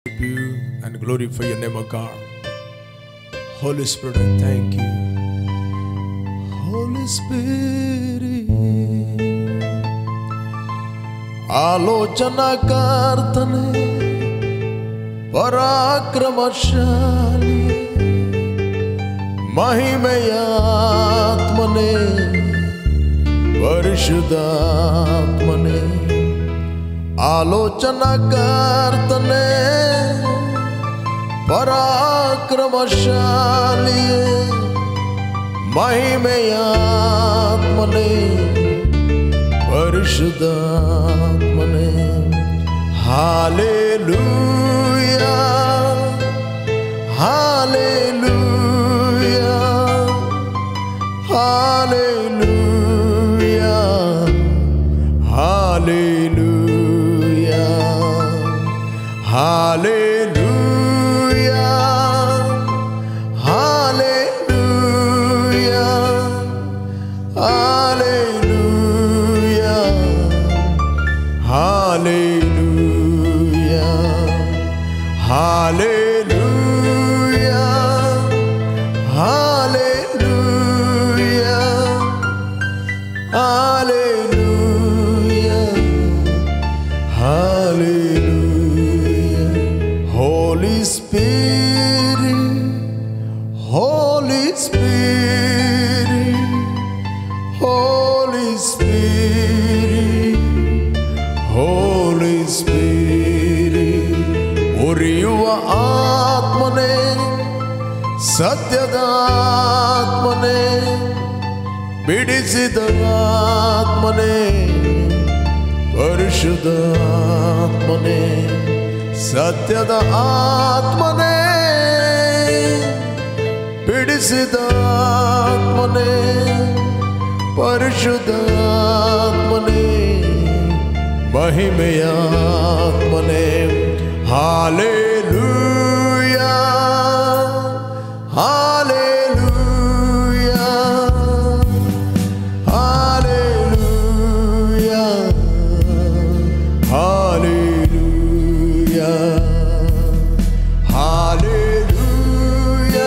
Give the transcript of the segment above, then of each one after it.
you and glorify your name, O God. Holy Spirit, I thank you. Holy Spirit. ಆಲೋಚನಾಕರ್ತನೆ ಪರಾಕ್ರಮಶಾಲಿ ಮಹಿಮೆಯಾತ್ಮನೆ ಪರಿಶುದ್ಧಾತ್ಮನೆ ಆಲೋಚನಾಕರ್ತನೆ ಪರಾಕ್ರಮಶಾಲಿಯೇ ಮಹಿಮೆಯಾತ್ಮನೆ ಪರಿಶುದ್ಧಾತ್ಮನೆ hallelujah hallelujah hallelujah hallelujah hallelujah hallelujah Hallelujah. Hallelujah. Hallelujah. Hallelujah. Hallelujah. Holy Spirit. Holy Spirit. Holy Spirit. Holy Spirit. ಉರಿಯುವ ಆತ್ಮನೇ ಸತ್ಯದ ಆತ್ಮನೇ ಬಿಡಿಸಿದ ಆತ್ಮನೇ ಪರಿಶುದ್ಧ ಆತ್ಮನೇ ಸತ್ಯದ ಆತ್ಮನೇ ಬಿಡಿಸಿದ ಆತ್ಮನೇ ಪರಿಶುದ್ಧ ಆತ್ಮನೇ ಮಹಿಮೆಯ ಆತ್ಮನೇ hallelujah hallelujah hallelujah hallelujah hallelujah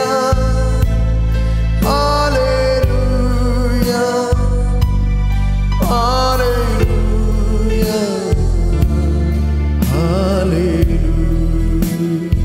hallelujah Hallelujah. Hallelujah.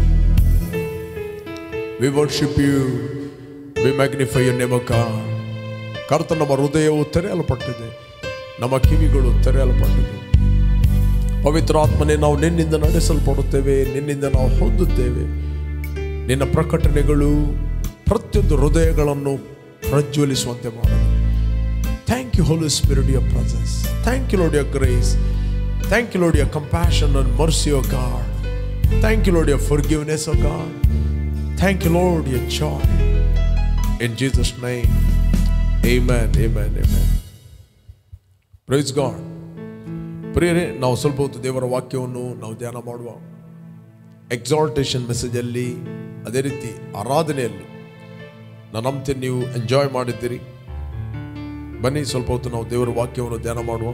We worship you. We magnify your name, O God. ಕರ್ತ ನಮ್ಮ ಹೃದಯವು ತೆರೆಯಲ್ಪಟ್ಟಿದೆ ನಮ್ಮ ಕಿವಿಗಳು ತೆರೆಯಲ್ಪಟ್ಟಿದೆ ಪವಿತ್ರಾತ್ಮನೆ ನಾವು ನಿನ್ನಿಂದ ನಡೆಸಲ್ಪಡುತ್ತೇವೆ ನಿನ್ನಿಂದ ನಾವು ಹೊಂದುತ್ತೇವೆ ನಿನ್ನ ಪ್ರಕಟಣೆಗಳು ಪ್ರತಿಯೊಂದು ಹೃದಯಗಳನ್ನು ಪ್ರಜ್ವಲಿಸುವಂತೆ ಮಾಡಲಿ Thank you, Holy Spirit, your presence. Thank you, Lord, your grace. Thank you, Lord, your compassion and mercy, O God. Thank you, Lord, your forgiveness, O God. Thank you, Lord, your joy. In Jesus' name, amen, amen, amen. Praise God. ಪ್ರಿಯರೇ ನಾವು ಸ್ವಲ್ಪ ಹೊತ್ತು ದೇವರ ವಾಕ್ಯವನ್ನು ನಾವು ಧ್ಯಾನ ಮಾಡುವ exaltation ಮೆಸೇಜಲ್ಲಿ ಅದೇ ರೀತಿ ಆರಾಧನೆಯಲ್ಲಿ ನಾನು ನಂಬ್ತೀನಿ ನೀವು ಎಂಜಾಯ್ ಮಾಡಿದ್ದೀರಿ ಬನ್ನಿ ಸ್ವಲ್ಪ ಹೊತ್ತು ನಾವು ದೇವರ ವಾಕ್ಯವನ್ನು ಧ್ಯಾನ ಮಾಡುವ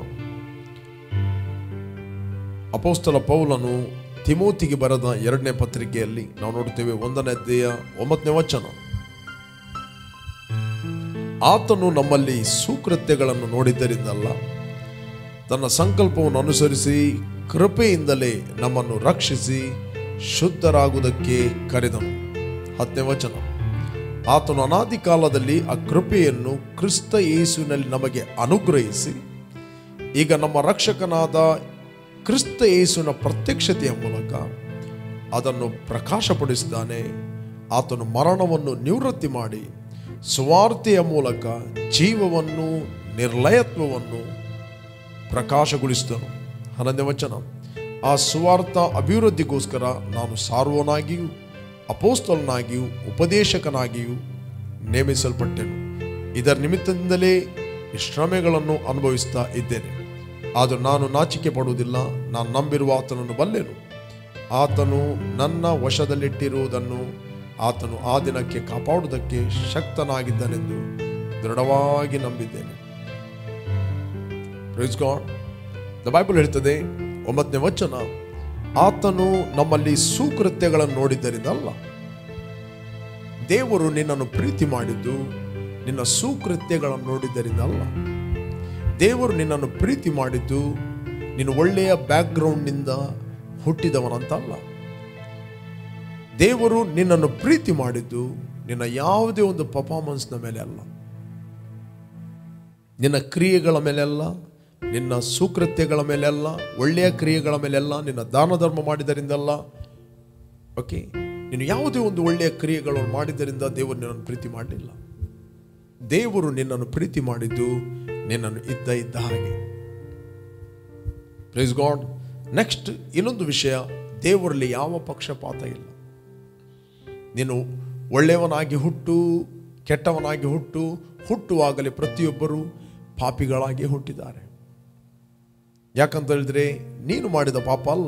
ಅಪೋಸ್ತಲ ಪೌಲನು ತಿಮೋತಿಗೆ ಬರೆದ ಎರಡನೇ ಪತ್ರಿಕೆಯಲ್ಲಿ ನಾವು ನೋಡುತ್ತೇವೆ ಒಂದನೇ ಅಧ್ಯಾಯ ಒಂಬತ್ತನೇ ವಚನ ಆತನು ನಮ್ಮಲ್ಲಿ ಸುಕೃತ್ಯಗಳನ್ನು ನೋಡಿದ್ದರಿಂದಲ್ಲ ತನ್ನ ಸಂಕಲ್ಪವನ್ನು ಅನುಸರಿಸಿ ಕೃಪೆಯಿಂದಲೇ ನಮ್ಮನ್ನು ರಕ್ಷಿಸಿ ಶುದ್ಧರಾಗುವುದಕ್ಕೆ ಕರೆದನು ಹತ್ತನೇ ವಚನ ಆತನು ಅನಾದಿ ಕಾಲದಲ್ಲಿ ಆ ಕೃಪೆಯನ್ನು ಕ್ರಿಸ್ತ ಯೇಸುವಿನಲ್ಲಿ ನಮಗೆ ಅನುಗ್ರಹಿಸಿ ಈಗ ನಮ್ಮ ರಕ್ಷಕನಾದ ಕ್ರಿಸ್ತ ಯೇಸುವಿನ ಪ್ರತ್ಯಕ್ಷತೆಯ ಮೂಲಕ ಅದನ್ನು ಪ್ರಕಾಶಪಡಿಸಿದ್ದಾನೆ ಆತನು ಮರಣವನ್ನು ನಿವೃತ್ತಿ ಮಾಡಿ ಸ್ವಾರ್ಥೆಯ ಮೂಲಕ ಜೀವವನ್ನು ನಿರ್ಲಯತ್ವವನ್ನು ಪ್ರಕಾಶಗೊಳಿಸಿದನು ಹನ್ನೊಂದನೇ ವಚನ ಆ ಸುವಾರ್ಥ ಅಭಿವೃದ್ಧಿಗೋಸ್ಕರ ನಾನು ಸಾರುವನಾಗಿಯೂ ಅಪೋಸ್ತಲನಾಗಿಯೂ ಉಪದೇಶಕನಾಗಿಯೂ ನೇಮಿಸಲ್ಪಟ್ಟೆನು ಇದರ ನಿಮಿತ್ತದಿಂದಲೇ ಈ ಶ್ರಮೆಗಳನ್ನು ಅನುಭವಿಸ್ತಾ ಇದ್ದೇನೆ ಆದರೂ ನಾನು ನಾಚಿಕೆ ಪಡುವುದಿಲ್ಲ ನಾನು ನಂಬಿರುವ ಆತನನ್ನು ಬಲ್ಲೆನು ಆತನು ನನ್ನ ವಶದಲ್ಲಿಟ್ಟಿರುವುದನ್ನು ಆತನು ಆ ದಿನಕ್ಕೆ ಕಾಪಾಡುವುದಕ್ಕೆ ಶಕ್ತನಾಗಿದ್ದನೆಂದು ದೃಢವಾಗಿ ನಂಬಿದ್ದೇನೆ ಪ್ರೈಸ್ ಗಾಡ್ ದ ಬೈಬಲ್ ಹೇಳ್ತದೆ ಒಂಬತ್ತನೇ ವಚನ ಆತನು ನಮ್ಮಲ್ಲಿ ಸುಕೃತ್ಯಗಳನ್ನು ನೋಡಿದ್ದರಿಂದ ಅಲ್ಲ ದೇವರು ನಿನ್ನನ್ನು ಪ್ರೀತಿ ಮಾಡಿದ್ದು ನಿನ್ನ ಸುಕೃತ್ಯಗಳನ್ನು ನೋಡಿದ್ದರಿಂದ ಅಲ್ಲ ದೇವರು ನಿನ್ನನ್ನು ಪ್ರೀತಿ ಮಾಡಿದ್ದು ನೀನು ಒಳ್ಳೆಯ ಬ್ಯಾಕ್ಗ್ರೌಂಡ್ನಿಂದ ಹುಟ್ಟಿದವನಂತ ಅಲ್ಲ ದೇವರು ನಿನ್ನನ್ನು ಪ್ರೀತಿ ಮಾಡಿದ್ದು ನಿನ್ನ ಯಾವುದೇ ಒಂದು ಪರ್ಫಾರ್ಮೆನ್ಸ್ನ ಮೇಲೆ ಅಲ್ಲ ನಿನ್ನ ಕ್ರಿಯೆಗಳ ಮೇಲೆಲ್ಲ ನಿನ್ನ ಸುಕೃತ್ಯಗಳ ಮೇಲೆಲ್ಲ ಒಳ್ಳೆಯ ಕ್ರಿಯೆಗಳ ಮೇಲೆಲ್ಲ ನಿನ್ನ ದಾನ ಧರ್ಮ ಮಾಡಿದರಿಂದಲ್ಲ ಓಕೆ ನೀನು ಯಾವುದೇ ಒಂದು ಒಳ್ಳೆಯ ಕ್ರಿಯೆಗಳನ್ನು ಮಾಡಿದ್ದರಿಂದ ದೇವರು ನಿನ್ನನ್ನು ಪ್ರೀತಿ ಮಾಡಲಿಲ್ಲ ದೇವರು ನಿನ್ನನ್ನು ಪ್ರೀತಿ ಮಾಡಿದ್ದು ನಿನ್ನನ್ನು ಇದ್ದ ಇದ್ದ ಹಾಗೆ ಪ್ಲೀಸ್ ಗಾಡ್ ನೆಕ್ಸ್ಟ್ ಇನ್ನೊಂದು ವಿಷಯ ದೇವರಲ್ಲಿ ಯಾವ ಪಕ್ಷಪಾತ ಇಲ್ಲ ನೀನು ಒಳ್ಳೆಯವನಾಗಿ ಹುಟ್ಟು ಕೆಟ್ಟವನಾಗಿ ಹುಟ್ಟು ಹುಟ್ಟುವಾಗಲೇ ಪ್ರತಿಯೊಬ್ಬರು ಪಾಪಿಗಳಾಗಿ ಹುಟ್ಟಿದ್ದಾರೆ ಯಾಕಂತ ಹೇಳಿದ್ರೆ ನೀನು ಮಾಡಿದ ಪಾಪ ಅಲ್ಲ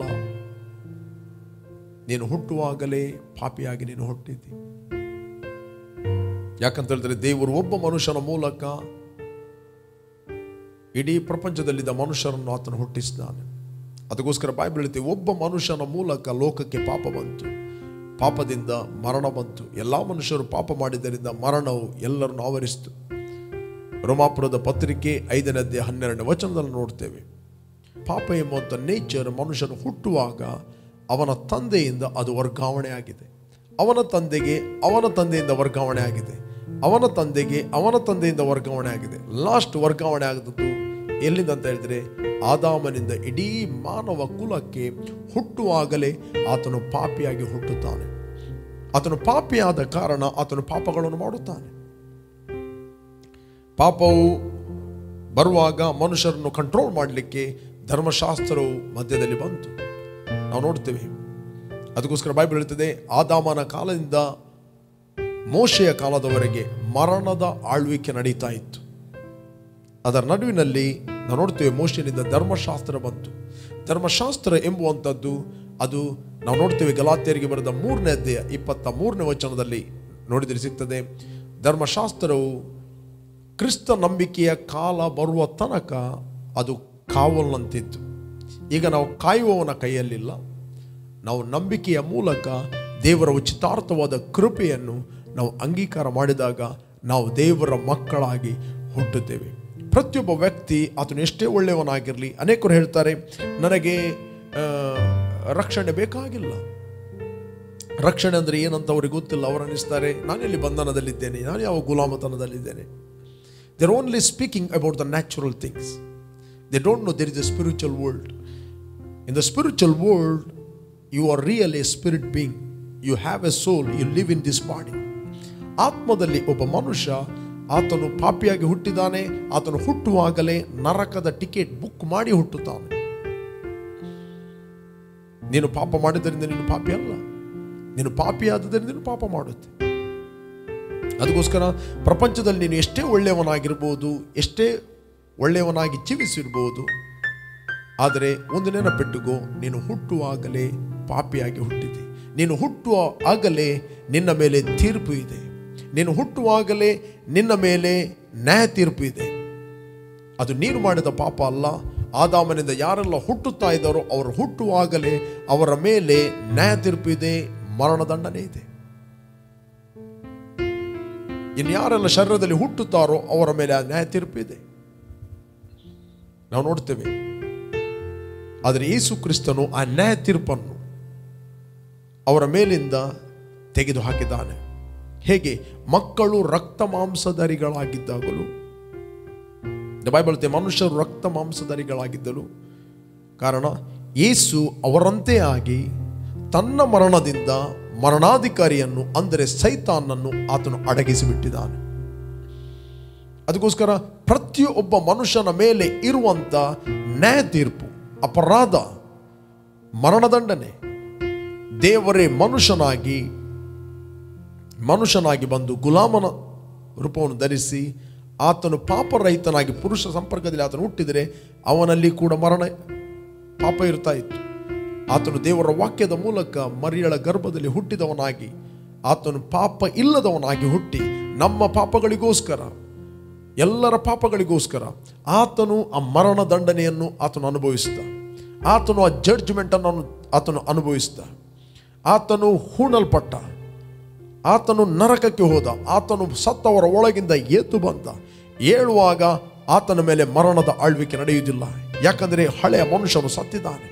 ನೀನು ಹುಟ್ಟುವಾಗಲೇ ಪಾಪಿಯಾಗಿ ನೀನು ಹುಟ್ಟಿದ್ದಿ ಯಾಕಂತ ಹೇಳಿದ್ರೆ ದೇವರು ಒಬ್ಬ ಮನುಷ್ಯನ ಮೂಲಕ ಇಡೀ ಪ್ರಪಂಚದಲ್ಲಿದ್ದ ಮನುಷ್ಯರನ್ನು ಆತನು ಹುಟ್ಟಿಸಿದ್ದಾನೆ ಅದಕ್ಕೋಸ್ಕರ ಬೈಬಲ್ ಹೇಳ್ತೀವಿ ಒಬ್ಬ ಮನುಷ್ಯನ ಮೂಲಕ ಲೋಕಕ್ಕೆ ಪಾಪ ಬಂತು ಪಾಪದಿಂದ ಮರಣ ಬಂತು ಎಲ್ಲ ಮನುಷ್ಯರು ಪಾಪ ಮಾಡಿದ್ದರಿಂದ ಮರಣವು ಎಲ್ಲರನ್ನು ಆವರಿಸಿತು ರೋಮಾಪುರದ ಪತ್ರಿಕೆ ಐದನೇ ಅಧ್ಯಾಯ ಹನ್ನೆರಡನೇ ವಚನದಲ್ಲಿ ನೋಡ್ತೇವೆ ಪಾಪ ಎಂಬಂಥ ನೇಚರ್ ಮನುಷ್ಯನು ಹುಟ್ಟುವಾಗ ಅವನ ತಂದೆಯಿಂದ ಅದು ವರ್ಗಾವಣೆ ಆಗಿದೆ ಅವನ ತಂದೆಗೆ ಅವನ ತಂದೆಯಿಂದ ವರ್ಗಾವಣೆ ಆಗಿದೆ ಅವನ ತಂದೆಗೆ ಅವನ ತಂದೆಯಿಂದ ವರ್ಗಾವಣೆ ಆಗಿದೆ ಲಾಸ್ಟ್ ವರ್ಗಾವಣೆ ಆಗದದ್ದು ಎಲ್ಲಿಂದ ಅಂತ ಹೇಳಿದ್ರೆ ಆದಾಮನಿಂದ ಇಡೀ ಮಾನವ ಕುಲಕ್ಕೆ ಹುಟ್ಟುವಾಗಲೇ ಆತನು ಪಾಪಿಯಾಗಿ ಹುಟ್ಟುತ್ತಾನೆ ಆತನು ಪಾಪಿಯಾದ ಕಾರಣ ಆತನು ಪಾಪಗಳನ್ನು ಮಾಡುತ್ತಾನೆ ಪಾಪವು ಬರುವಾಗ ಮನುಷ್ಯರನ್ನು ಕಂಟ್ರೋಲ್ ಮಾಡಲಿಕ್ಕೆ ಧರ್ಮಶಾಸ್ತ್ರವು ಮಧ್ಯದಲ್ಲಿ ಬಂತು ನಾವು ನೋಡ್ತೇವೆ ಅದಕ್ಕೋಸ್ಕರ ಬೈಬಲ್ ಹೇಳ್ತದೆ ಆದಾಮನ ಕಾಲದಿಂದ ಮೋಶೆಯ ಕಾಲದವರೆಗೆ ಮರಣದ ಆಳ್ವಿಕೆ ನಡೀತಾ ಇತ್ತು ಅದರ ನಡುವಿನಲ್ಲಿ ನಾವು ನೋಡ್ತೇವೆ ಮೋಶೆನಿಂದ ಧರ್ಮಶಾಸ್ತ್ರ ಬಂತು ಧರ್ಮಶಾಸ್ತ್ರ ಎಂಬುವಂಥದ್ದು ಅದು ನಾವು ನೋಡ್ತೇವೆ ಗಲಾತಿಯರಿಗೆ ಬರೆದ ಮೂರನೇ ಅಧ್ಯಾಯ ಇಪ್ಪತ್ತ ಮೂರನೇ ವಚನದಲ್ಲಿ ನೋಡಿದರೆ ಸಿಗ್ತದೆ ಧರ್ಮಶಾಸ್ತ್ರವು ಕ್ರಿಸ್ತ ನಂಬಿಕೆಯ ಕಾಲ ಬರುವ ತನಕ ಅದು ಕಾವಲ್ನಂತಿತ್ತು ಈಗ ನಾವು ಕಾಯುವವನ ಕೈಯಲ್ಲಿಲ್ಲ ನಾವು ನಂಬಿಕೆಯ ಮೂಲಕ ದೇವರ ಉಚಿತಾರ್ಥವಾದ ಕೃಪೆಯನ್ನು ನಾವು ಅಂಗೀಕಾರ ಮಾಡಿದಾಗ ನಾವು ದೇವರ ಮಕ್ಕಳಾಗಿ ಹುಟ್ಟುತ್ತೇವೆ ಪ್ರತಿಯೊಬ್ಬ ವ್ಯಕ್ತಿ ಆತನು ಎಷ್ಟೇ ಒಳ್ಳೆಯವನಾಗಿರಲಿ ಅನೇಕರು ಹೇಳ್ತಾರೆ ನನಗೆ ಆ, ರಕ್ಷಣೆ ಬೇಕಾಗಿಲ್ಲ ರಕ್ಷಣೆ ಅಂದರೆ ಏನಂತ ಅವ್ರಿಗೆ ಗೊತ್ತಿಲ್ಲ ಅವರು ಅನ್ನಿಸ್ತಾರೆ ನಾನೆಲ್ಲಿ ಬಂಧನದಲ್ಲಿದ್ದೇನೆ ನಾನು ಯಾವ ಗುಲಾಮತನದಲ್ಲಿದ್ದೇನೆ they're only speaking about the natural things they don't know there is a spiritual world in the spiritual world you are real a spirit being you have a soul you live in this body ಆತ್ಮದಲ್ಲಿ ಒಬ್ಬ ಮನುಷ್ಯ ಆತನು ಪಾಪಿಯಾಗಿ ಹುಟ್ಟಿದಾನೆ ಆತನು ಹುಟ್ಟುವಾಗಲೇ ನರಕದ ticket book ಮಾಡಿ ಹುಟ್ಟುತ್ತಾನೆ ನೀನು ಪಾಪ ಮಾಡಿದ್ದರಿಂದ ನೀನು ಪಾಪಿ ಅಲ್ಲ ನೀನು ಪಾಪಿ ಆದದ್ದರಿಂದ ನೀನು ಪಾಪ ಮಾಡುತ್ತೆ ಅದಕ್ಕೋಸ್ಕರ ಪ್ರಪಂಚದಲ್ಲಿ ನೀನು ಎಷ್ಟೇ ಒಳ್ಳೆಯವನಾಗಿರ್ಬೋದು ಎಷ್ಟೇ ಒಳ್ಳೆಯವನಾಗಿ ಜೀವಿಸಿರ್ಬೋದು ಆದರೆ ಒಂದು ನೆನಪಿಟ್ಟುಕೋ ನೀನು ಹುಟ್ಟುವಾಗಲೇ ಪಾಪಿಯಾಗಿ ಹುಟ್ಟಿದೆ ನೀನು ಹುಟ್ಟುವ ಆಗಲೇ ನಿನ್ನ ಮೇಲೆ ತೀರ್ಪು ಇದೆ ನೀನು ಹುಟ್ಟುವಾಗಲೇ ನಿನ್ನ ಮೇಲೆ ನ್ಯಾಯ ತೀರ್ಪು ಇದೆ ಅದು ನೀನು ಮಾಡಿದ ಪಾಪ ಅಲ್ಲ ಆದಾಮನಿಂದ ಯಾರೆಲ್ಲ ಹುಟ್ಟುತ್ತಾ ಇದ್ದಾರೋ ಅವರು ಹುಟ್ಟುವಾಗಲೇ ಅವರ ಮೇಲೆ ನ್ಯಾಯ ತೀರ್ಪು ಇದೆ ಮರಣದಂಡನೆ ಇದೆ ಇನ್ನು ಯಾರೆಲ್ಲ ಶರೀರದಲ್ಲಿ ಹುಟ್ಟುತ್ತಾರೋ ಅವರ ಮೇಲೆ ಆ ನ್ಯಾಯ ತೀರ್ಪು ಇದೆ ನಾವು ನೋಡ್ತೇವೆ ಆದರೆ ಯೇಸು ಕ್ರಿಸ್ತನು ಆ ನ್ಯಾಯ ತೀರ್ಪನ್ನು ಅವರ ಮೇಲಿಂದ ತೆಗೆದು ಹಾಕಿದ್ದಾನೆ ಹೇಗೆ ಮಕ್ಕಳು ರಕ್ತ ಮಾಂಸಧರಿಗಳಾಗಿದ್ದಾಗಲೂ ದ ಬೈಬಲ್ ಹೇಳ್ತೆ, ಮನುಷ್ಯರು ರಕ್ತ ಮಾಂಸಧರಿಗಳಾಗಿದ್ದಲು ಕಾರಣ ಯೇಸು ಅವರಂತೆ ಆಗಿ ತನ್ನ ಮರಣದಿಂದ ಮರಣಾಧಿಕಾರಿಯನ್ನು ಅಂದರೆ ಸೈತಾನನ್ನು ಆತನು ಅಡಗಿಸಿಬಿಟ್ಟಿದ್ದಾನೆ ಅದಕ್ಕೋಸ್ಕರ ಪ್ರತಿಯೊಬ್ಬ ಮನುಷ್ಯನ ಮೇಲೆ ಇರುವಂತ ನ್ಯಾಯ ತೀರ್ಪು ಅಪರಾಧ ಮರಣದಂಡನೆ ದೇವರೇ ಮನುಷ್ಯನಾಗಿ ಮನುಷ್ಯನಾಗಿ ಬಂದು ಗುಲಾಮನ ರೂಪವನ್ನು ಧರಿಸಿ ಆತನು ಪಾಪರಹಿತನಾಗಿ ಪುರುಷ ಸಂಪರ್ಕದಲ್ಲಿ ಆತನು ಹುಟ್ಟಿದರೆ ಅವನಲ್ಲಿ ಕೂಡ ಮರಣ ಪಾಪ ಇರ್ತಾ ಇತ್ತು ಆತನು ದೇವರ ವಾಕ್ಯದ ಮೂಲಕ ಮರಿಯಳ ಗರ್ಭದಲ್ಲಿ ಹುಟ್ಟಿದವನಾಗಿ ಆತನು ಪಾಪ ಇಲ್ಲದವನಾಗಿ ಹುಟ್ಟಿ ನಮ್ಮ ಪಾಪಗಳಿಗೋಸ್ಕರ ಎಲ್ಲರ ಪಾಪಗಳಿಗೋಸ್ಕರ ಆತನು ಆ ಮರಣ ದಂಡನೆಯನ್ನು ಆತನು ಅನುಭವಿಸಿದ ಆತನು ಆ ಜಡ್ಜ್ಮೆಂಟನ್ನು ಆತನು ಅನುಭವಿಸಿದ ಆತನು ಹೂಣಲ್ಪಟ್ಟ ಆತನು ನರಕಕ್ಕೆ ಹೋದ ಆತನು ಸತ್ತವರ ಒಳಗಿಂದ ಎದ್ದು ಬಂದ ಏಳುವಾಗ ಆತನ ಮೇಲೆ ಮರಣದ ಆಳ್ವಿಕೆ ನಡೆಯುವುದಿಲ್ಲ ಯಾಕಂದರೆ ಹಳೆಯ ಮನುಷ್ಯನು ಸತ್ತಿದ್ದಾನೆ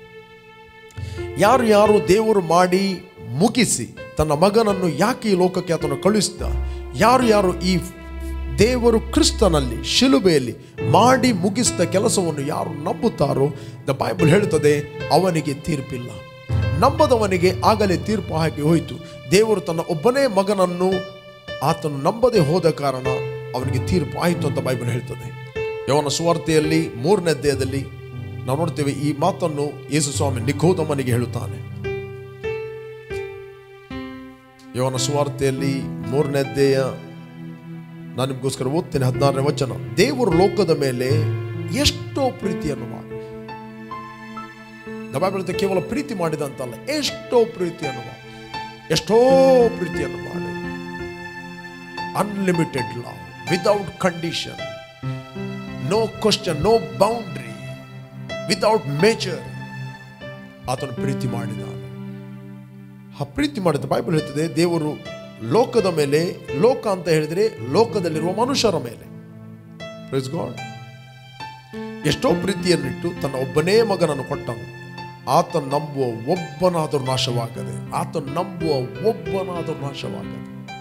ಯಾರು ಯಾರು ದೇವರು ಮಾಡಿ ಮುಗಿಸಿ ತನ್ನ ಮಗನನ್ನು ಯಾಕೆ ಈ ಲೋಕಕ್ಕೆ ಆತನು ಕಳುಹಿಸಿದ ಯಾರು ಯಾರು ಈ ದೇವರು ಕ್ರಿಸ್ತನಲ್ಲಿ ಶಿಲುಬೆಯಲ್ಲಿ ಮಾಡಿ ಮುಗಿಸಿದ ಕೆಲಸವನ್ನು ಯಾರು ನಂಬುತ್ತಾರೋ ದ ಬೈಬಲ್ ಹೇಳುತ್ತದೆ ಅವನಿಗೆ ತೀರ್ಪಿಲ್ಲ ನಂಬದವನಿಗೆ ಆಗಲೇ ತೀರ್ಪು ಹಾಕಿ ಹೋಯಿತು ದೇವರು ತನ್ನ ಒಬ್ಬನೇ ಮಗನನ್ನು ಆತನು ನಂಬದೆ ಹೋದ ಕಾರಣ ಅವನಿಗೆ ತೀರ್ಪು ಆಯಿತು ಅಂತ ಬೈಬಲ್ ಹೇಳ್ತದೆ ಯವನ ಸುವಾರ್ತೆಯಲ್ಲಿ ಮೂರನೇ ಅಧ್ಯಾಯದಲ್ಲಿ ನಾವು ನೋಡ್ತೇವೆ ಈ ಮಾತನ್ನು ಯೇಸು ಸ್ವಾಮಿ ನಿಖೋದಮ್ಮನಿಗೆ ಹೇಳುತ್ತಾನೆ ಯವನ ಸುವಾರ್ತೆಯಲ್ಲಿ ಮೂರನೇ ಅಧ್ಯಾಯ ನಾನು ನಿಮಗೋಸ್ಕರ ಓದ್ತೇನೆ ಹದಿನಾರನೇ ವಚನ ದೇವರು ಲೋಕದ ಮೇಲೆ ಎಷ್ಟೋ ಪ್ರೀತಿಯನ್ನು ಮಾಡಿ ಬೈಬಲ್ ಕೇವಲ ಪ್ರೀತಿ ಮಾಡಿದ ಅಂತಲ್ಲ ಎಷ್ಟೋ ಪ್ರೀತಿಯನ್ನು ಮಾಡಿ ಎಷ್ಟೋ ಪ್ರೀತಿಯನ್ನು ಮಾಡಿ unlimited love without condition no question no boundary without measure ಆತನು ಪ್ರೀತಿ ಮಾಡಿದ್ದಾನೆ ಆ ಪ್ರೀತಿ ಮಾಡಿದ ಬೈಬಲ್ ಹೇಳ್ತದೆ ದೇವರು ಲೋಕದ ಮೇಲೆ ಲೋಕ ಅಂತ ಹೇಳಿದ್ರೆ ಲೋಕದಲ್ಲಿರುವ ಮನುಷ್ಯರ ಮೇಲೆ Praise God. ಎಷ್ಟೋ ಪ್ರೀತಿಯನ್ನಿಟ್ಟು ತನ್ನ ಒಬ್ಬನೇ ಮಗನನ್ನು ಕೊಟ್ಟನು ಆತ ನಂಬುವ ಒಬ್ಬನಾದರೂ ನಾಶವಾಗದೆ ಆತ ನಂಬುವ ಒಬ್ಬನಾದರೂ ನಾಶವಾಗದೆ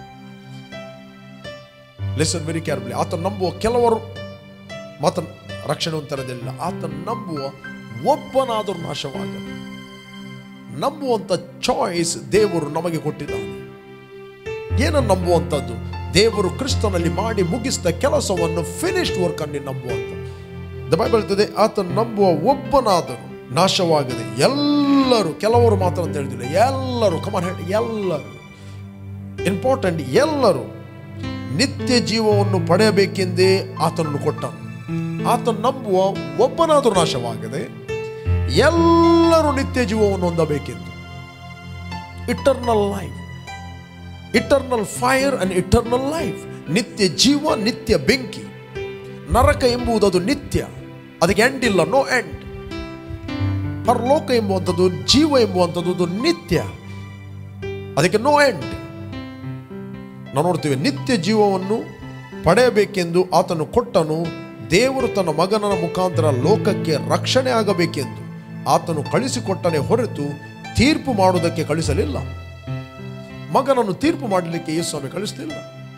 ಲಿಸನ್ ವೆರಿ ಕೇರ್ಫುಲಿ ಆತ ನಂಬುವ ಕೆಲವರು ಮಾತ ರಕ್ಷಣೆ ಹೊಂದಿರಲಿಲ್ಲ ಆತ ನಂಬುವ ಒಬ್ಬನಾದರೂ ನಾಶವಾಗದೆ ನಂಬುವಂತ ಚಾಯ್ಸ್ ದೇವರು ನಮಗೆ ಕೊಟ್ಟಿದ್ದಾನೆ ಏನನ್ನು ನಂಬುವಂಥದ್ದು ದೇವರು ಕ್ರಿಸ್ತನಲ್ಲಿ ಮಾಡಿ ಮುಗಿಸಿದ ಕೆಲಸವನ್ನು ಫಿನಿಶ್ಡ್ ವರ್ಕ್ ಅನ್ನು ನಂಬುವಂಥ ದ ಬೈಬಲ್ ಹೇಳ್ತದೆ ಆತ ನಂಬುವ ಒಬ್ಬನಾದರೂ ನಾಶವಾಗದೆ ಎಲ್ಲರೂ ಕೆಲವರು ಮಾತ್ರ ಅಂತ ಹೇಳಿದಿಲ್ಲ ಎಲ್ಲರೂ ಕಮನ್ ಹೇಳಿ ಎಲ್ಲರೂ ಇಂಪಾರ್ಟೆಂಟ್ ಎಲ್ಲರೂ ನಿತ್ಯ ಜೀವವನ್ನು ಪಡೆಯಬೇಕೆಂದೇ ಆತನನ್ನು ಕೊಟ್ಟನು ಆತ ನಂಬುವ ಒಬ್ಬನಾದರೂ ನಾಶವಾಗದೆ ಎಲ್ಲರೂ ನಿತ್ಯ ಜೀವವನ್ನು ಹೊಂದಬೇಕೆಂದು eternal life eternal fire and eternal life ನಿತ್ಯ ಜೀವ ನಿತ್ಯ ಬೆಂಕಿ ನರಕ ಎಂಬುದು ಅದು ನಿತ್ಯ ಅದಕ್ಕೆ ಎಂಡ್ ಇಲ್ಲ ನೋ ಎಂಡ್ ಪರಲೋಕ ಎಂಬುವಂಥದ್ದು ಜೀವ ಎಂಬುವಂಥದ್ದು ಅದು ನಿತ್ಯ ಅದಕ್ಕೆ ನೋ ಎಂಡ್ ನಾವು ನೋಡ್ತೀವಿ ನಿತ್ಯ ಜೀವವನ್ನು ಪಡೆಯಬೇಕೆಂದು ಆತನು ಕೊಟ್ಟನು ದೇವರು ತನ್ನ ಮಗನ ಮುಖಾಂತರ ಲೋಕಕ್ಕೆ ರಕ್ಷಣೆ ಆಗಬೇಕೆಂದು ಆತನು ಕಳಿಸಿಕೊಟ್ಟನೆ ಹೊರತು ತೀರ್ಪು ಮಾಡುವುದಕ್ಕೆ ಕಳಿಸಲಿಲ್ಲ ಮಗನನ್ನು ತೀರ್ಪು ಮಾಡಲಿಕ್ಕೆ ಯೇಸು ಸ್ವಾಮಿ ಕಳಿಸಲಿಲ್ಲ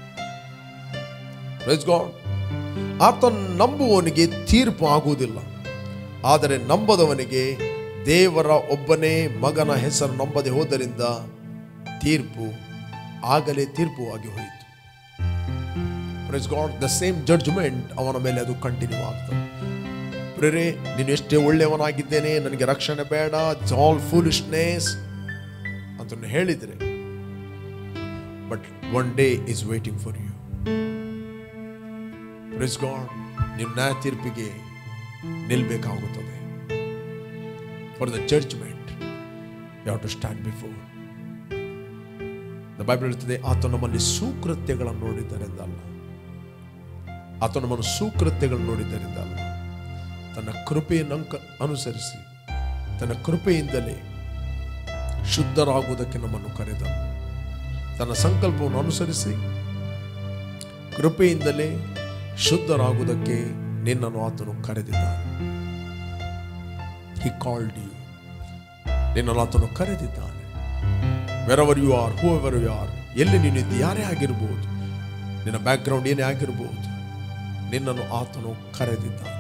Praise God. ಆತನ ನಂಬುವವನಿಗೆ ತೀರ್ಪು ಆಗುವುದಿಲ್ಲ ಆದರೆ ನಂಬದವನಿಗೆ ದೇವರ ಒಬ್ಬನೇ ಮಗನ ಹೆಸರು ನಂಬದೆ ಹೋದರಿಂದ ತೀರ್ಪು ಆಗಲೇ ತೀರ್ಪು ಆಗಿ ಹೋಯಿತು praise God the same judgement ಅವನ ಮೇಲೆ ಅದು ಕಂಟಿನ್ಯೂ ಆಗ್ತದೆ ಪ್ರೇರೆ ನೀನು ಎಷ್ಟೇ ಒಳ್ಳೆಯವನಾಗಿದ್ದೇನೆ ನನಗೆ ರಕ್ಷಣೆ ಬೇಡ ಇಟ್ಸ್ ಆಲ್ ಫೂಲಿಶ್ನೆಸ್ ಅಂತ ಹೇಳಿದರೆ but one day is waiting for you praise God ನಿಮ್ಮ ನ್ಯಾಯ ತೀರ್ಪಿಗೆ ನಿಲ್ಬೇಕಾಗುತ್ತದೆ for the judgement you to stand before the Bible ಹೇಳ್ತದೆ ಆತ ನಮ್ಮಲ್ಲಿ ಸುಕೃತ್ಯಗಳನ್ನು ನೋಡಿದ್ದರಿಂದಲ್ಲ ಆತ ನಮ್ಮನ್ನು ಸುಕೃತ್ಯಗಳನ್ನು ನೋಡಿದ್ದರಿಂದಲ್ಲ ತನ್ನ ಕೃಪೆಯನ್ನು ಅಂಕ ಅನುಸರಿಸಿ ತನ್ನ ಕೃಪೆಯಿಂದಲೇ ಶುದ್ಧರಾಗುವುದಕ್ಕೆ ನಮ್ಮನ್ನು ಕರೆದನು ತನ್ನ ಸಂಕಲ್ಪವನ್ನು ಅನುಸರಿಸಿ ಕೃಪೆಯಿಂದಲೇ ಶುದ್ಧರಾಗುವುದಕ್ಕೆ ನಿನ್ನನ್ನು ಆತನು ಕರೆದಿದ್ದಾನೆ ಹಿ ಕಾಲ್ಡ್ ಯು ನಿನ್ನನ್ನು ಆತನು ಕರೆದಿದ್ದಾನೆ wherever you are whoever you are ಎಲ್ಲಿ ನೀನಿದ್ದು ಯಾರೇ ಆಗಿರ್ಬೋದು ನಿನ್ನ ಬ್ಯಾಕ್ಗ್ರೌಂಡ್ ಏನೇ ಆಗಿರ್ಬೋದು ನಿನ್ನನ್ನು ಆತನು ಕರೆದಿದ್ದಾನೆ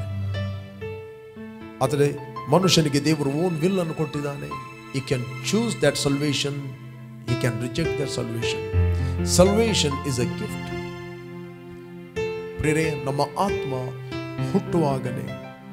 ಆದರೆ ಮನುಷ್ಯನಿಗೆ ದೇವರು ಓನ್ ವಿಲ್ ಅನ್ನು ಕೊಟ್ಟಿದ್ದಾನೆ ಈ ಕ್ಯಾನ್ ಚೂಸ್ ದಟ್ ಸಲ್ವೇಷನ್ ಈ can reject that salvation salvation is a gift ಪ್ರೇರೆ ನಮ್ಮ ಆತ್ಮ ಹುಟ್ಟುವಾಗಲೇ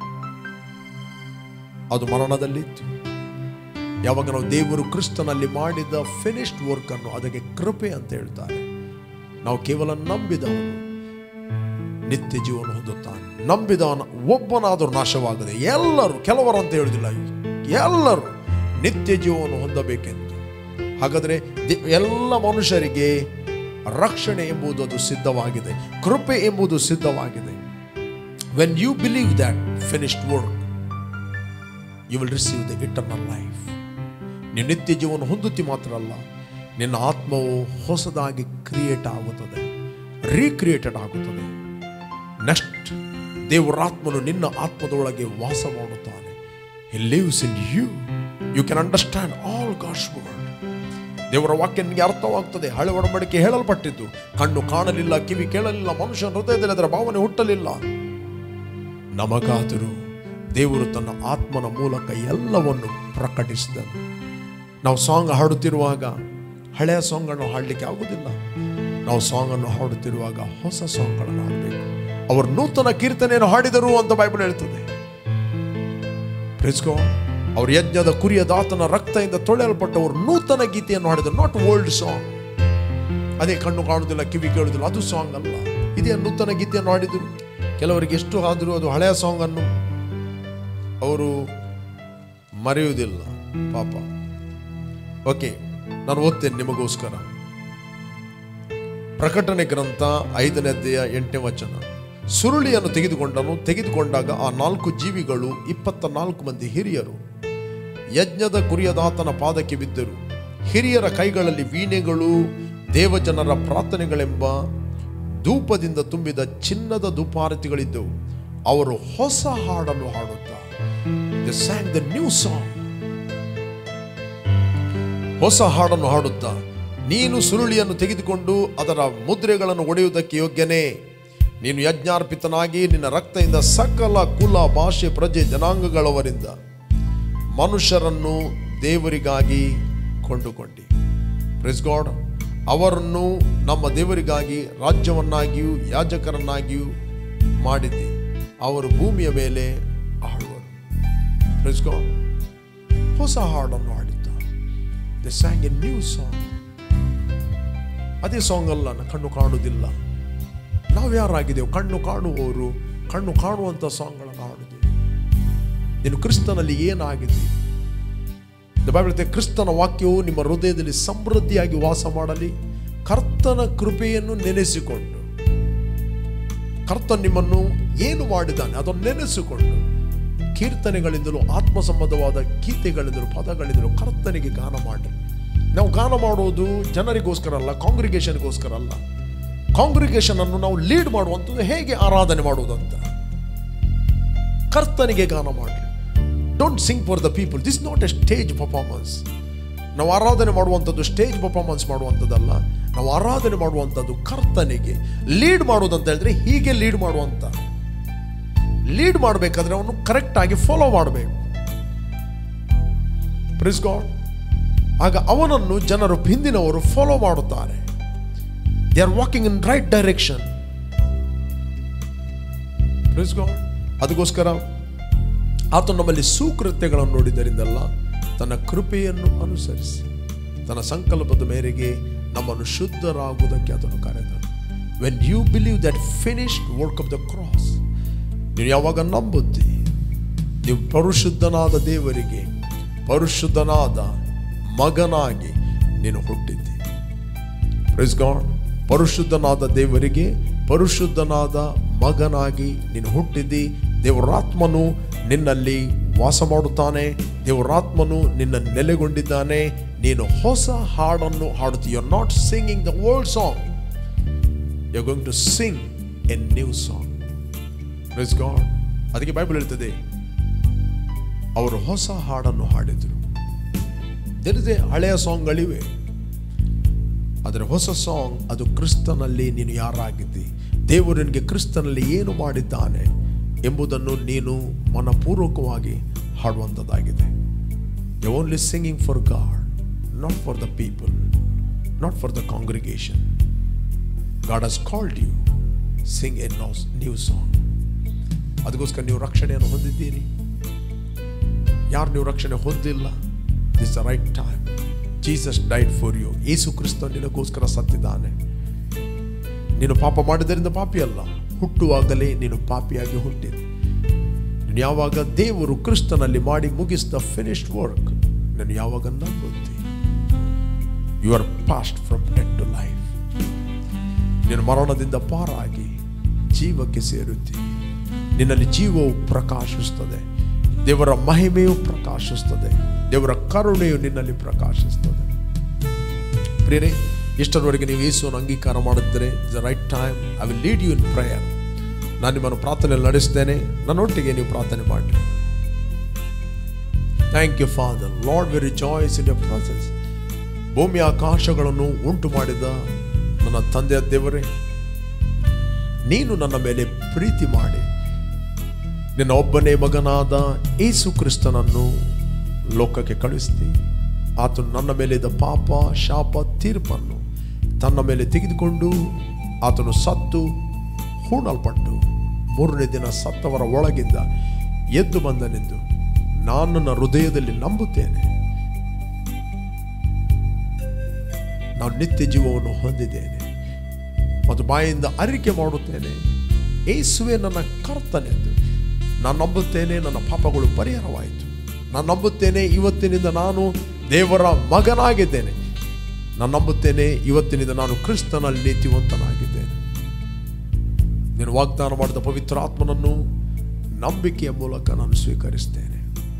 ಅದು ಮರಣದಲ್ಲಿತ್ತು ಯಾವಾಗ ನಾವು ದೇವರು ಕ್ರಿಸ್ತನಲ್ಲಿ ಮಾಡಿದ ಫಿನಿಶ್ಡ್ ವರ್ಕ್ ಅನ್ನು ಅದಕ್ಕೆ ಕೃಪೆ ಅಂತ ಹೇಳ್ತಾರೆ ನಾವು ಕೇವಲ ನಂಬಿದವನು ನಿತ್ಯ ಜೀವನ ಹೊಂದುತ್ತಾನೆ ನಂಬಿದವನ ಒಬ್ಬನಾದರೂ ನಾಶವಾಗದೆ ಎಲ್ಲರೂ ಕೆಲವರು ಅಂತ ಹೇಳುದಿಲ್ಲ ಎಲ್ಲರೂ ನಿತ್ಯ ಜೀವವನ್ನು ಹೊಂದಬೇಕೆಂದು ಹಾಗಾದರೆ ದೆ- ಎಲ್ಲ ಮನುಷ್ಯರಿಗೆ ರಕ್ಷಣೆ ಎಂಬುದು ಅದು ಸಿದ್ಧವಾಗಿದೆ ಕೃಪೆ ಎಂಬುದು ಸಿದ್ಧವಾಗಿದೆ when you believe that finished work you will receive the eternal life ನೀನು ನಿತ್ಯ ಜೀವನ ಹೊಂದುತ್ತಿ ಮಾತ್ರ ಅಲ್ಲ ನಿನ್ನ ಆತ್ಮವು ಹೊಸದಾಗಿ ಕ್ರಿಯೇಟ್ ಆಗುತ್ತದೆ ರೀಕ್ರಿಯೇಟೆಡ್ ಆಗುತ್ತದೆ ನೆಕ್ಸ್ಟ್ ದೇವರಾತ್ಮನು ನಿನ್ನ ಆತ್ಮದೊಳಗೆ ವಾಸ ಮಾಡುತ್ತಾನೆ he lives in you you can understand all God's word ದೇವರ ವಾಕ್ಯ ನಿಮಗೆ ಅರ್ಥವಾಗ್ತದೆ ಹಳೆ ಒಡಂಬಡಿಕೆ ಹೇಳಲ್ಪಟ್ಟಿದ್ದು ಕಣ್ಣು ಕಾಣಲಿಲ್ಲ ಕಿವಿ ಕೇಳಲಿಲ್ಲ ಮನುಷ್ಯನ ಹೃದಯದಲ್ಲಿ ಅದರ ಭಾವನೆ ಹುಟ್ಟಲಿಲ್ಲ ನಮಗಾದರೂ ದೇವರು ತನ್ನ ಆತ್ಮನ ಮೂಲಕ ಎಲ್ಲವನ್ನು ಪ್ರಕಟಿಸಿದನು ನಾವು ಸಾಂಗ್ ಹಾಡುತ್ತಿರುವಾಗ ಹಳೆಯ ಸಾಂಗನ್ನು ಹಾಡಲಿಕ್ಕೆ ಆಗುವುದಿಲ್ಲ ನಾವು ಸಾಂಗನ್ನು ಹಾಡುತ್ತಿರುವಾಗ ಹೊಸ ಸಾಂಗ್ಗಳನ್ನು ಹಾಡಬೇಕು ಅವರು ನೂತನ ಕೀರ್ತನೆಯನ್ನು ಹಾಡಿದರು ಅಂತ ಬೈಬಲ್ ಹೇಳ್ತದೆ ಪ್ರಿಸ್ಕೋ ಅವ್ರ ಯಜ್ಞದ ಕುರಿಯ ದಾತನ ರಕ್ತದಿಂದ ತೊಳೆಯಲ್ಪಟ್ಟವರು ನೂತನ ಗೀತೆಯನ್ನು ಹಾಡಿದರು ನಾಟ್ ಓಲ್ಡ್ ಸಾಂಗ್ ಅದೇ ಕಣ್ಣು ಕಾಣುವುದಿಲ್ಲ ಕಿವಿ ಕೇಳುವುದಿಲ್ಲ ಅದು ಸಾಂಗ್ ಅಲ್ಲ ಇದೇ ನೂತನ ಗೀತೆಯನ್ನು ಹಾಡಿದರು ಕೆಲವರಿಗೆ ಎಷ್ಟು ಆದರೂ ಅದು ಹಳೆಯ ಸಾಂಗ್ ಅನ್ನು ಅವರು ಮರೆಯುವುದಿಲ್ಲ ಪಾಪ ಓಕೆ ನಾನು ಓದ್ತೇನೆ ನಿಮಗೋಸ್ಕರ ಪ್ರಕಟಣೆ ಗ್ರಂಥ ಐದನೇ ಅಧ್ಯಾಯ ಎಂಟನೇ ವಚನ ಸುರುಳಿಯನ್ನು ತೆಗೆದುಕೊಂಡನು ತೆಗೆದುಕೊಂಡಾಗ ಆ ನಾಲ್ಕು ಜೀವಿಗಳು ಇಪ್ಪತ್ತ ನಾಲ್ಕು ಮಂದಿ ಹಿರಿಯರು ಯಜ್ಞದ ಕುರಿಯದಾತನ ಪಾದಕ್ಕೆ ಬಿದ್ದರು ಹಿರಿಯರ ಕೈಗಳಲ್ಲಿ ವೀಣೆಗಳು ದೇವಜನರ ಪ್ರಾರ್ಥನೆಗಳೆಂಬ ಧೂಪದಿಂದ ತುಂಬಿದ ಚಿನ್ನದ ಧೂಪಾರತಿಗಳಿದ್ದವು ಅವರು ಹೊಸ ಹಾಡನ್ನು ಹಾಡುತ್ತಾ the sang the new song ಹೊಸ ಹಾಡನ್ನು ಹಾಡುತ್ತಾ ನೀನು ಸುರುಳಿಯನ್ನು ತೆಗೆದುಕೊಂಡು ಅದರ ಮುದ್ರೆಗಳನ್ನು ಒಡೆಯುವುದಕ್ಕೆ ಯೋಗ್ಯನೇ ನೀನು ಯಜ್ಞಾರ್ಪಿತನಾಗಿ ನಿನ್ನ ರಕ್ತದಿಂದ ಸಕಲ ಕುಲ ಭಾಷೆ ಪ್ರಜೆ ಜನಾಂಗಗಳವರಿಂದ ಮನುಷ್ಯರನ್ನು ದೇವರಿಗಾಗಿ ಕೊಂಡುಕೊಂಡಿ ಪ್ರೆಸ್ ಗಾಡ್ ಅವರನ್ನು ನಮ್ಮ ದೇವರಿಗಾಗಿ ರಾಜ್ಯವನ್ನಾಗಿಯೂ ಯಾಜಕರನ್ನಾಗಿಯೂ ಮಾಡಿದ್ದೆ ಅವರು ಭೂಮಿಯ ಮೇಲೆ ಆಳುವರು ಪ್ರೆಸ್ ಗಾಡ್ ಹೊಸ ಹಾಡನ್ನು ಹಾಡಿದ್ದ the sang a new song ಅದೇ ಸಾಂಗ್ ಅಲ್ಲ ನ- ಕಣ್ಣು ಕಾಣುವುದಿಲ್ಲ ನಾವು ಯಾರಾಗಿದ್ದೇವೆ ಕಣ್ಣು ಕಾಣುವವರು ಕಣ್ಣು ಕಾಣುವಂಥ ಸಾಂಗ್ಗಳನ್ನು ಹಾಡುತ್ತೇವೆ ನೀನು ಕ್ರಿಸ್ತನಲ್ಲಿ ಏನಾಗಿದೆ ದ ಬೈಬಲ್ ಹೇಳ್ತದೆ, ಕ್ರಿಸ್ತನ ವಾಕ್ಯವು ನಿಮ್ಮ ಹೃದಯದಲ್ಲಿ ಸಮೃದ್ಧಿಯಾಗಿ ವಾಸ ಮಾಡಲಿ ಕರ್ತನ ಕೃಪೆಯನ್ನು ನೆನೆಸಿಕೊಂಡು ಕರ್ತ ನಿಮ್ಮನ್ನು ಏನು ಮಾಡಿದ್ದಾನೆ ಅದನ್ನು ನೆನೆಸಿಕೊಂಡು ಕೀರ್ತನೆಗಳಿಂದಲೂ ಆತ್ಮ ಸಂಬಂಧವಾದ ಗೀತೆಗಳಿಂದಲೂ ಪದಗಳಿಂದಲೂ ಕರ್ತನಿಗೆ ಗಾನ ಮಾಡಿ ನಾವು ಗಾನ ಮಾಡೋದು ಜನರಿಗೋಸ್ಕರ ಅಲ್ಲ ಕಾಂಗ್ರಿಗೇಷನ್ಗೋಸ್ಕರ ಅಲ್ಲ ಕಾಂಗ್ರಿಗೇಷನ್ ಅನ್ನು ನಾವು ಲೀಡ್ ಮಾಡುವಂಥದ್ದು ಹೇಗೆ ಆರಾಧನೆ ಮಾಡುವುದಂತ ಕರ್ತನಿಗೆ ಗಾನ ಮಾಡಿ don't sing for the people this not a stage performance ನಾವು ಆರಾಧನೆ ಮಾಡುವಂಥದ್ದು ಸ್ಟೇಜ್ ಪರ್ಫಾರ್ಮೆನ್ಸ್ ಮಾಡುವಂಥದ್ದಲ್ಲ ನಾವು ಆರಾಧನೆ ಮಾಡುವಂಥದ್ದು ಕರ್ತನಿಗೆ ಲೀಡ್ ಮಾಡೋದಂತ ಹೇಳಿದ್ರೆ ಹೀಗೆ ಲೀಡ್ ಮಾಡುವಂಥ ಲೀಡ್ ಮಾಡಬೇಕಾದ್ರೆ ಅವನು ಕರೆಕ್ಟ್ ಆಗಿ ಫಾಲೋ ಮಾಡಬೇಕು ಪ್ರಿಸ್ ಗಾಡ್ ಆಗ ಅವನನ್ನು ಜನರು ಹಿಂದಿನವರು ಫಾಲೋ ಮಾಡುತ್ತಾರೆ they are walking in right direction praise God ಅದಕ್ಕೋಸ್ಕರ ಆತ ನಮ್ಮಲ್ಲಿ ಸುಕೃತ್ಯಗಳನ್ನು ನೋಡಿದರಿಂದಲ್ಲ ತನ್ನ ಕೃಪೆಯನ್ನು ಅನುಸರಿಸಿ ತನ್ನ ಸಂಕಲ್ಪದ ಮೇರೆಗೆ ನಮ್ಮನ್ನು ಶುದ್ಧರಾಗುವುದಕ್ಕೆ ಅದನ್ನು ಕರೆದನು when you believe that finished work of the cross ನೀವು ಯಾವಾಗ ನಂಬುತ್ತಿ ನೀವು ಪರಿಶುದ್ಧನಾದ ದೇವರಿಗೆ ಪರಿಶುದ್ಧನಾದ ಮಗನಾಗಿ ನೀನು ಹುಟ್ಟಿದ್ದಿ ಪ್ರೈಸ್ ಗಾಡ್ ಪರಿಶುದ್ಧನಾದ ದೇವರಿಗೆ ಪರಿಶುದ್ಧನಾದ ಮಗನಾಗಿ ನೀನು ಹುಟ್ಟಿದ್ದಿ ದೇವರಾತ್ಮನು ನಿನ್ನಲ್ಲಿ ವಾಸ ಮಾಡುತ್ತಾನೆ ದೇವರಾತ್ಮನು ನಿನ್ನ ನೆಲೆಗೊಂಡಿದ್ದಾನೆ ನೀನು ಹೊಸ ಹಾಡನ್ನು ಹಾಡುತ್ತಿ you are not singing the old song you going to sing a new song praise God ಅದಕ್ಕೆ ಬೈಬಲ್ ಹೇಳ್ತದೆ ಅವರು ಹೊಸ ಹಾಡನ್ನು ಹಾಡಿದರು ತಿಳಿದೆ ಹಳೆಯ ಸಾಂಗ್ಗಳಿವೆ ಆದರೆ ಹೊಸ ಸಾಂಗ್ ಅದು ಕ್ರಿಸ್ತನಲ್ಲಿ ನೀನು ಯಾರಾಗಿದ್ದಿ ದೇವರು ನಿನಗೆ ಕ್ರಿಸ್ತನಲ್ಲಿ ಏನು ಮಾಡಿದ್ದಾನೆ ಎಂಬುದನ್ನು ನೀನು ಮನಪೂರ್ವಕವಾಗಿ ಹಾಡುವಂಥದ್ದಾಗಿದೆ you only singing for God not for the people not for the congregation God has called you sing a new song ಅದಕ್ಕೋಸ್ಕರ ನೀವು ರಕ್ಷಣೆಯನ್ನು ಹೊಂದಿದ್ದೀರಿ ಯಾರು ನೀವು ರಕ್ಷಣೆ ಹೊಂದಿಲ್ಲ this the right time Jesus died for you Yesu Kristha ನಿನಗೋಸ್ಕರ ಸತ್ತಿದ್ದಾನೆ ನೀನು ಪಾಪ ಮಾಡಿದ್ದರಿಂದ ಪಾಪಿ ಅಲ್ಲ ಹುಟ್ಟುವಾಗಲೇ ನೀನು ಪಾಪಿಯಾಗಿ ಹುಟ್ಟಿದೆ ನೀನು ಯಾವಾಗ ದೇವರು ಕ್ರಿಸ್ತನಲ್ಲಿ ಮಾಡಿ ಮುಗಿಸಿದ ಫಿನಿಶ್ಡ್ ವರ್ಕ್ ನೀನು ಯಾವಾಗ ನಂಬುತ್ತಿ you are passed from dead to life ನೀನು ಮರಣದಿಂದ ಪಾರಾಗಿ ಜೀವಕ್ಕೆ ಸೇರುತ್ತಿ ನಿನ್ನಲ್ಲಿ ಜೀವವು ಪ್ರಕಾಶಿಸುತ್ತದೆ ದೇವರ ಮಹಿಮೆಯು ಪ್ರಕಾಶಿಸ್ತದೆ ದೇವರ ಕರುಣೆಯು ನಿನ್ನಲ್ಲಿ ಪ್ರಕಾಶಿಸ್ತದೆ ಪ್ರಿಯರೇ ಇಷ್ಟರವರೆಗೆ ನೀವು ಯೇಸುವನ್ನು ಅಂಗೀಕಾರ ಮಾಡಿದ್ದರೆ the right time I will lead you in prayer ನಾನು ನಿಮ್ಮನ್ನು ಪ್ರಾರ್ಥನೆಯಲ್ಲಿ ನಡೆಸ್ತೇನೆ ನನ್ನೊಟ್ಟಿಗೆ ನೀವು ಪ್ರಾರ್ಥನೆ ಮಾಡಿ thank you Father Lord very joys in your praises ಭೂಮಿ ಆಕಾಶಗಳನ್ನು ಉಂಟು ಮಾಡಿದ ನನ್ನ ತಂದೆಯ ದೇವರೇ ನೀನು ನನ್ನ ಮೇಲೆ ಪ್ರೀತಿ ಮಾಡಿ ನಿನ್ನ ಒಬ್ಬನೇ ಮಗನಾದ ಏಸು ಕ್ರಿಸ್ತನನ್ನು ಲೋಕಕ್ಕೆ ಕಳಿಸ್ತಿ ಆತನು ನನ್ನ ಮೇಲಿದ್ದ ಪಾಪ ಶಾಪ ತೀರ್ಪನ್ನು ತನ್ನ ಮೇಲೆ ತೆಗೆದುಕೊಂಡು ಆತನು ಸತ್ತು ಹೂಣಲ್ಪಟ್ಟು ಮೂರನೇ ದಿನ ಸತ್ತವರ ಒಳಗಿಂದ ಎದ್ದು ಬಂದನೆಂದು ನಾನು ನನ್ನ ಹೃದಯದಲ್ಲಿ ನಂಬುತ್ತೇನೆ ನಾನು ನಿತ್ಯ ಜೀವವನ್ನು ಹೊಂದಿದ್ದೇನೆ ಮತ್ತು ಬಾಯಿಂದ ಅರಿಕೆ ಮಾಡುತ್ತೇನೆ ಏಸುವೆ ನನ್ನ ಕರ್ತನೆಂದು ನಾನು ನಂಬುತ್ತೇನೆ ನನ್ನ ಪಾಪಗಳು ಪರಿಹಾರವಾಯಿತು ನಾನು ನಂಬುತ್ತೇನೆ ಇವತ್ತಿನಿಂದ ನಾನು ದೇವರ ಮಗನಾಗಿದ್ದೇನೆ ನಾನು ನಂಬುತ್ತೇನೆ ಇವತ್ತಿನಿಂದ ನಾನು ಕ್ರಿಸ್ತನಲ್ಲಿ ನೀತಿವಂತನಾಗಿದ್ದೇನೆ ನೀನು ವಾಗ್ದಾನ ಮಾಡಿದ ಪವಿತ್ರ ಆತ್ಮನನ್ನು ನಂಬಿಕೆಯ ಮೂಲಕ ನಾನು ಸ್ವೀಕರಿಸ್ತೇನೆ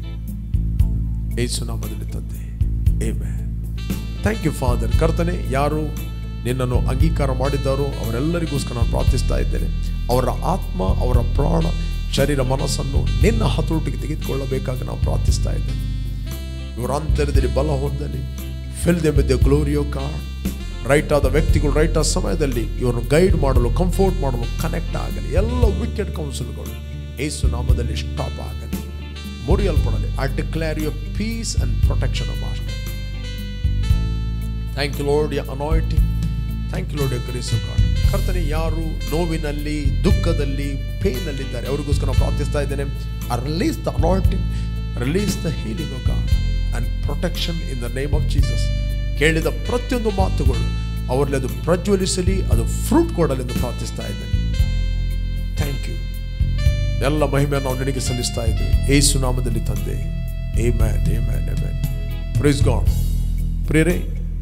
ಏಸು ನಾಮದಲ್ಲಿ ತಂದೆ ಏಮೇ ಥ್ಯಾಂಕ್ ಯು ಫಾದರ್ ಕರ್ತನೆ ಯಾರು ನಿನ್ನನ್ನು ಅಂಗೀಕಾರ ಮಾಡಿದ್ದಾರೋ ಅವರೆಲ್ಲರಿಗೋಸ್ಕರ ನಾನು ಪ್ರಾರ್ಥಿಸ್ತಾ ಇದ್ದೇನೆ ಅವರ ಆತ್ಮ ಅವರ ಪ್ರಾಣ ಶರೀರ ಮನಸ್ಸನ್ನು ನಿನ್ನ ಹತೋಟಿಗೆ ತೆಗೆದುಕೊಳ್ಳಬೇಕಾಗಿ ನಾವು ಪ್ರಾರ್ಥಿಸ್ತಾ ಇದ್ದೇನೆ ಇವರ ಅಂತರದಲ್ಲಿ ಬಲ ಹೊಂದಲಿ fill them with the glory of God right ಆದ ವ್ಯಕ್ತಿಗಳು ರೈಟ್ ಆದ ಸಮಯದಲ್ಲಿ ಇವರನ್ನು ಗೈಡ್ ಮಾಡಲು ಕಂಫರ್ಟ್ ಮಾಡಲು ಕನೆಕ್ಟ್ ಆಗಲಿ ಎಲ್ಲ ವಿಕೆಟ್ ಕೌನ್ಸಿಲ್ಗಳು ಏಸು ನಾಮದಲ್ಲಿ ಸ್ಟಾಪ್ ಆಗಲಿ ಮುರಿಯಲ್ಪಡಲಿ I declare your peace and protection of master thank you Lord your anointing thank you Lord your grace God ಕರ್ತನೆ ಯಾರು ನೋವಿನಲ್ಲಿ ದುಃಖದಲ್ಲಿ ಪೇನಲ್ಲಿದ್ದಾರೆ ಅವರಿಗೋಸ್ಕರ ನಾನು ಪ್ರಾರ್ಥಿಸ್ತಾ ಇದ್ದೇನೆ I release the anointing release the healing of God and protection in the name of Jesus ಕೇಳಿದ ಪ್ರತಿಯೊಂದು ಮಾತುಗಳು ಅವರಲ್ಲಿ ಅದು ಪ್ರಜ್ವಲಿಸಲಿ ಅದು ಫ್ರೂಟ್ ಕೊಡಲಿ ಎಂದು ಪ್ರಾರ್ಥಿಸ್ತಾ ಇದ್ದೇನೆ ಥ್ಯಾಂಕ್ ಯು ಎಲ್ಲ ಮಹಿಮೆಯನ್ನು ನಾವು ನಿನಗೆ ಸಲ್ಲಿಸ್ತಾ ಇದ್ದೇವೆ ಏಸು ನಾಮದಲ್ಲಿ ತಂದೆ ಏ ಮ್ಯಾನ್ ಏ ಮ್ಯಾನ್ ಏ ಮ್ಯಾನ್ ಪ್ರೈಸ್ ಗಾಡ್ ಪ್ರೇರೆ